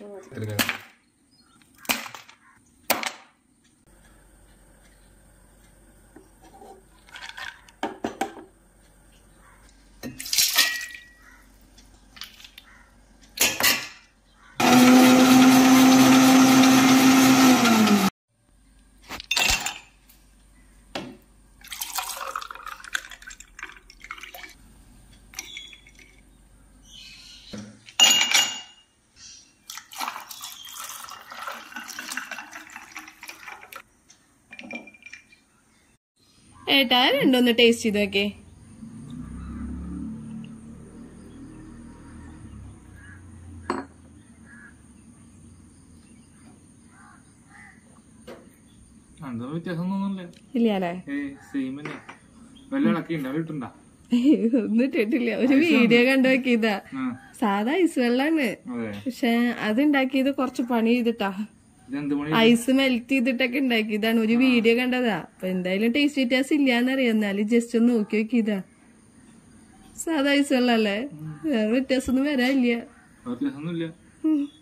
എടുക്കാം. ഏട്ടാ രണ്ടൊന്ന് ടേസ്റ്റ് ചെയ്ത് നോക്കേ എന്താ വ്യത്യാസം ഒന്നുമില്ല ഇല്ലാലേ ഏ സെയിം തന്നെ വല്ല ഇളക്കി ഉണ്ടാവും ഇട്ടുണ്ടാ ഒന്നും ഇട്ടിട്ടില്ല ഒരു വീഡിയോ കണ്ടു നോക്കിയതാ ആ സാധാ ഐസ് വെള്ളാണ് അതെ പക്ഷെ അത് ഉണ്ടാക്കിയത് കുറച്ച് പണി ചെയ്തിട്ടാ ഇതെന്ത് പണി ഐസ് മെൽറ്റ് ചെയ്തിട്ടൊക്കെ ഉണ്ടാക്കിയതാണ് ഒരു വീഡിയോ കണ്ടതാ അപ്പൊ എന്തായാലും ടേസ്റ്റ് വ്യത്യാസം ഇല്ലാന്നറിയാം എന്നാലും ജസ്റ്റ് ഒന്ന് നോക്കി നോക്കിയതാ സാധാ ഐസ് വെള്ളല്ലേ വേറെ വ്യത്യാസം ഒന്നും വരാനില്ല വ്യത്യാസം ഒന്നുമില്ല ഉം.